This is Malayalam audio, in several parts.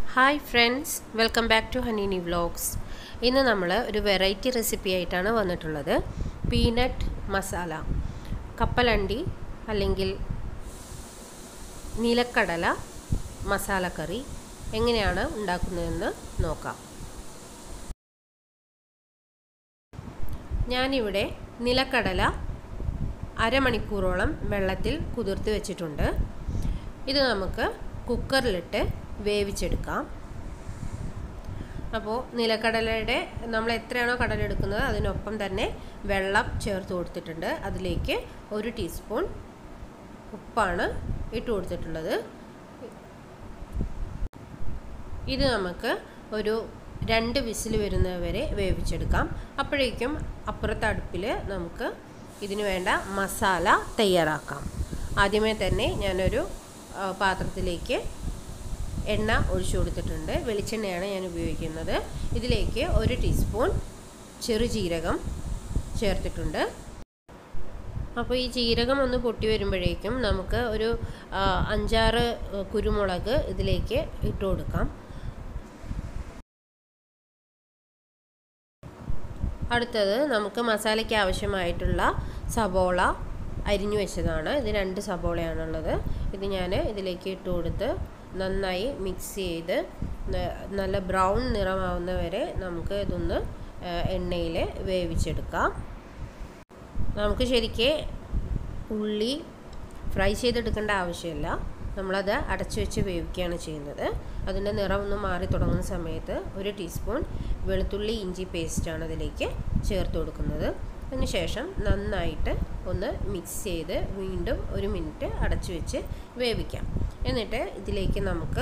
hi friends welcome back to Hanini vlogs ഇന്ന് നമ്മൾ ഒരു വെറൈറ്റി റെസിപ്പി ആയിട്ടാണ് വന്നിട്ടുള്ളത് പീനട്ട് മസാല കപ്പലണ്ടി അല്ലെങ്കിൽ നിലക്കടല മസാലക്കറി എങ്ങനെയാണ് ഉണ്ടാക്കുന്നതെന്ന് നോക്കാം ഞാനിവിടെ നിലക്കടല അരമണിക്കൂറോളം വെള്ളത്തിൽ കുതിർത്ത് വെച്ചിട്ടുണ്ട് ഇത് നമുക്ക് കുക്കറിലിട്ട് വേവിച്ചെടുക്കാം അപ്പോൾ നിലക്കടലയുടെ നമ്മൾ എത്രയാണോ കടല എടുക്കുന്നത് അതിനൊപ്പം തന്നെ വെള്ളം ചേർത്ത് കൊടുത്തിട്ടുണ്ട് അതിലേക്ക് ഒരു ടീസ്പൂൺ ഉപ്പാണ് ഇട്ട് കൊടുത്തിട്ടുള്ളത് ഇത് നമുക്ക് ഒരു രണ്ട് വിസിൽ വരുന്നവരെ വേവിച്ചെടുക്കാം അപ്പോഴേക്കും അപ്പുറത്തെ അടുപ്പിൽ നമുക്ക് ഇതിനു വേണ്ട മസാല തയ്യാറാക്കാം ആദ്യമേ തന്നെ ഞാനൊരു പാത്രത്തിലേക്ക് എണ്ണ ഒഴിച്ചു കൊടുത്തിട്ടുണ്ട് വെളിച്ചെണ്ണയാണ് ഞാൻ ഉപയോഗിക്കുന്നത് ഇതിലേക്ക് ഒരു ടീസ്പൂൺ ചെറുജീരകം ചേർത്തിട്ടുണ്ട് അപ്പോൾ ഈ ജീരകം ഒന്ന് പൊട്ടി വരുമ്പോഴേക്കും നമുക്ക് ഒരു അഞ്ചാറ് കുരുമുളക് ഇതിലേക്ക് ഇട്ട് കൊടുക്കാം അടുത്തത് നമുക്ക് മസാലയ്ക്ക് ആവശ്യമായിട്ടുള്ള സബോള അരിഞ്ഞു വെച്ചതാണ് ഇത് രണ്ട് സബോളയാണുള്ളത് ഇത് ഞാൻ ഇതിലേക്ക് ഇട്ട് കൊടുത്ത് നന്നായി മിക്സ് ചെയ്ത് നല്ല ബ്രൗൺ നിറമാവുന്ന വരെ നമുക്ക് ഇതൊന്ന് എണ്ണയിൽ വേവിച്ചെടുക്കാം നമുക്ക് ശരിക്ക് ഉള്ളി ഫ്രൈ ചെയ്തെടുക്കേണ്ട ആവശ്യമില്ല നമ്മളത് അടച്ചു വെച്ച് വേവിക്കുകയാണ് ചെയ്യുന്നത് അതിൻ്റെ നിറം ഒന്ന് മാറി തുടങ്ങുന്ന സമയത്ത് ഒരു ടീസ്പൂൺ വെളുത്തുള്ളി ഇഞ്ചി പേസ്റ്റാണ് അതിലേക്ക് ചേർത്ത് കൊടുക്കുന്നത് അതിനുശേഷം നന്നായിട്ട് ഒന്ന് മിക്സ് ചെയ്ത് വീണ്ടും ഒരു മിനിറ്റ് അടച്ചു വെച്ച് വേവിക്കാം എന്നിട്ട് ഇതിലേക്ക് നമുക്ക്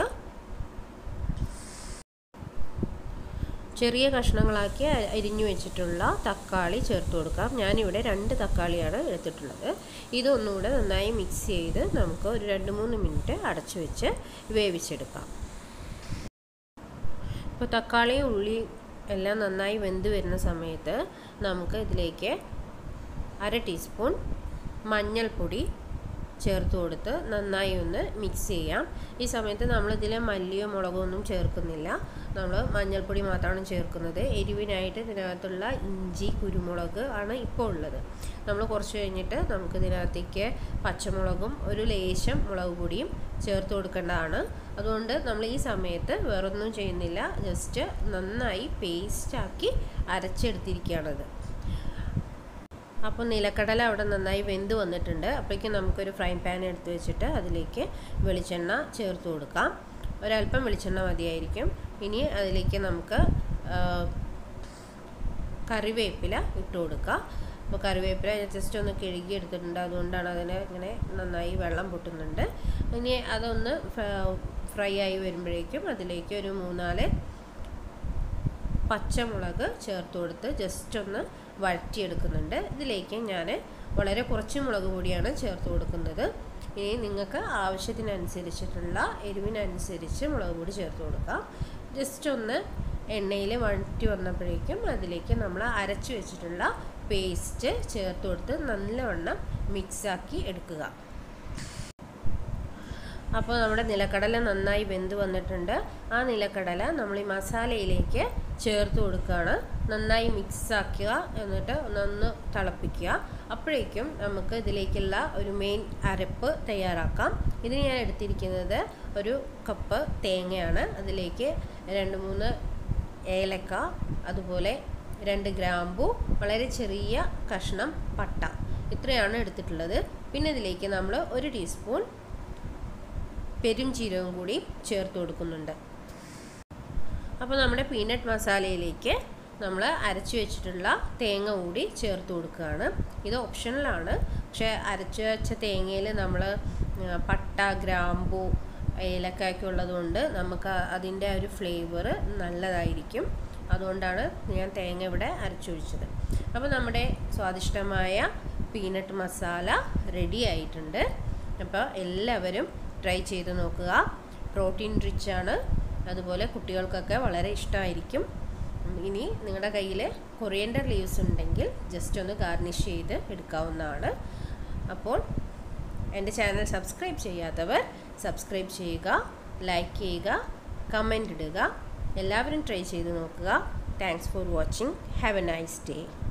ചെറിയ കഷ്ണങ്ങളാക്കി അരിഞ്ഞു വെച്ചിട്ടുള്ള തക്കാളി ചേർത്ത് കൊടുക്കാം ഞാനിവിടെ രണ്ട് തക്കാളിയാണ് എടുത്തിട്ടുള്ളത് ഇതൊന്നുകൂടെ നന്നായി മിക്സ് ചെയ്ത് നമുക്ക് ഒരു രണ്ട് മൂന്ന് മിനിറ്റ് അടച്ചു വെച്ച് വേവിച്ചെടുക്കാം ഇപ്പോൾ തക്കാളി ഉള്ളി എല്ലാം നന്നായി വെന്ത് വരുന്ന സമയത്ത് നമുക്ക് ഇതിലേക്ക് അര ടീസ്പൂൺ മഞ്ഞൾപ്പൊടി ചേർത്ത് കൊടുത്ത് നന്നായി ഒന്ന് മിക്സ് ചെയ്യാം ഈ സമയത്ത് നമ്മളിതിൽ മല്ലിയോ മുളകോ ഒന്നും ചേർക്കുന്നില്ല നമ്മൾ മഞ്ഞൾപ്പൊടി മാത്രമാണ് ചേർക്കുന്നത് എരിവിനായിട്ട് ഇതിനകത്തുള്ള ഇഞ്ചി കുരുമുളക് ആണ് ഇപ്പോൾ ഉള്ളത് നമ്മൾ കുറച്ച് കഴിഞ്ഞിട്ട് നമുക്ക് ഇതിനകത്തേക്ക് പച്ചമുളകും ഒരു ലേശം മുളക് പൊടിയും ചേർത്ത് കൊടുക്കേണ്ടതാണ് അതുകൊണ്ട് നമ്മൾ ഈ സമയത്ത് വേറൊന്നും ചെയ്യുന്നില്ല ജസ്റ്റ് നന്നായി പേസ്റ്റാക്കി അരച്ചെടുത്തിരിക്കുകയാണത് അപ്പോൾ നിലക്കടല അവിടെ നന്നായി വെന്ത് വന്നിട്ടുണ്ട് അപ്പോഴേക്കും നമുക്കൊരു ഫ്രൈ പാൻ എടുത്ത് വെച്ചിട്ട് അതിലേക്ക് വെളിച്ചെണ്ണ ചേർത്ത് കൊടുക്കാം ഒരല്പം വെളിച്ചെണ്ണ മതിയായിരിക്കും ഇനി അതിലേക്ക് നമുക്ക് കറിവേപ്പില ഇട്ട് കൊടുക്കുക അപ്പോൾ കറിവേപ്പില ജസ്റ്റ് ഒന്ന് കിഴുകി എടുത്തിട്ടുണ്ട് അതുകൊണ്ടാണ് അതിന് ഇങ്ങനെ നന്നായി വെള്ളം പൊട്ടുന്നുണ്ട് ഇനി അതൊന്ന് ഫ്രൈ ആയി വരുമ്പോഴേക്കും അതിലേക്ക് ഒരു മൂന്നാല് പച്ചമുളക് ചേർത്ത് കൊടുത്ത് ജസ്റ്റ് ഒന്ന് വഴറ്റിയെടുക്കുന്നുണ്ട് ഇതിലേക്ക് ഞാൻ വളരെ കുറച്ച് മുളക് പൊടിയാണ് ചേർത്ത് കൊടുക്കുന്നത് ഇനി നിങ്ങൾക്ക് ആവശ്യത്തിനനുസരിച്ചിട്ടുള്ള എരിവിനനുസരിച്ച് മുളക് പൊടി ചേർത്ത് കൊടുക്കാം ജസ്റ്റ് ഒന്ന് എണ്ണയിൽ വഴറ്റി വന്നപ്പോഴേക്കും അതിലേക്ക് നമ്മൾ അരച്ചു വെച്ചിട്ടുള്ള പേസ്റ്റ് ചേർത്ത് കൊടുത്ത് നല്ലവണ്ണം മിക്സാക്കി എടുക്കുക അപ്പോൾ നമ്മുടെ നിലക്കടല നന്നായി വെന്ത് വന്നിട്ടുണ്ട് ആ നിലക്കടല നമ്മൾ ഈ മസാലയിലേക്ക് ചേർത്ത് കൊടുക്കുകയാണ് നന്നായി മിക്സ് ആക്കുക എന്നിട്ട് ഒന്ന് തിളപ്പിക്കുക അപ്പോഴേക്കും നമുക്ക് ഇതിലേക്കുള്ള ഒരു മെയിൻ അരപ്പ് തയ്യാറാക്കാം ഇതിന് ഞാൻ എടുത്തിരിക്കുന്നത് ഒരു കപ്പ് തേങ്ങയാണ് അതിലേക്ക് രണ്ട് മൂന്ന് ഏലക്ക അതുപോലെ രണ്ട് ഗ്രാമ്പു വളരെ ചെറിയ കഷ്ണം പട്ട ഇത്രയാണ് എടുത്തിട്ടുള്ളത് പിന്നെ ഇതിലേക്ക് നമ്മൾ ഒരു ടീസ്പൂൺ പെരും ജീരകം കൂടി ചേർത്ത് കൊടുക്കുന്നുണ്ട് അപ്പോൾ നമ്മുടെ പീനട്ട് മസാലയിലേക്ക് നമ്മൾ അരച്ചു വെച്ചിട്ടുള്ള തേങ്ങ കൂടി ചേർത്ത് കൊടുക്കുകയാണ് ഇത് ഓപ്ഷണലാണ് പക്ഷേ അരച്ചു വെച്ച തേങ്ങയിൽ നമ്മൾ പട്ട ഗ്രാമ്പു ഏലക്കായൊക്കെ ഉള്ളതുകൊണ്ട് നമുക്ക് അതിൻ്റെ ഒരു ഫ്ലേവർ നല്ലതായിരിക്കും അതുകൊണ്ടാണ് ഞാൻ തേങ്ങ ഇവിടെ അരച്ചൊഴിച്ചത് അപ്പോൾ നമ്മുടെ സ്വാദിഷ്ടമായ പീനട്ട് മസാല റെഡി ആയിട്ടുണ്ട് അപ്പോൾ എല്ലാവരും ട്രൈ ചെയ്ത് നോക്കുക പ്രോട്ടീൻ റിച്ച് ആണ് അതുപോലെ കുട്ടികൾക്കൊക്കെ വളരെ ഇഷ്ടമായിരിക്കും ഇനി നിങ്ങളുടെ കയ്യിൽ കൊറിയൻഡർ ലീവ്സ് ഉണ്ടെങ്കിൽ ജസ്റ്റ് ഒന്ന് ഗാർണിഷ് ചെയ്ത് എടുക്കാവുന്നതാണ് അപ്പോൾ എൻ്റെ ചാനൽ സബ്സ്ക്രൈബ് ചെയ്യാത്തവർ സബ്സ്ക്രൈബ് ചെയ്യുക ലൈക്ക് ചെയ്യുക കമൻ്റ് ഇടുക എല്ലാവരും ട്രൈ ചെയ്ത് നോക്കുക thanks for watching have a nice day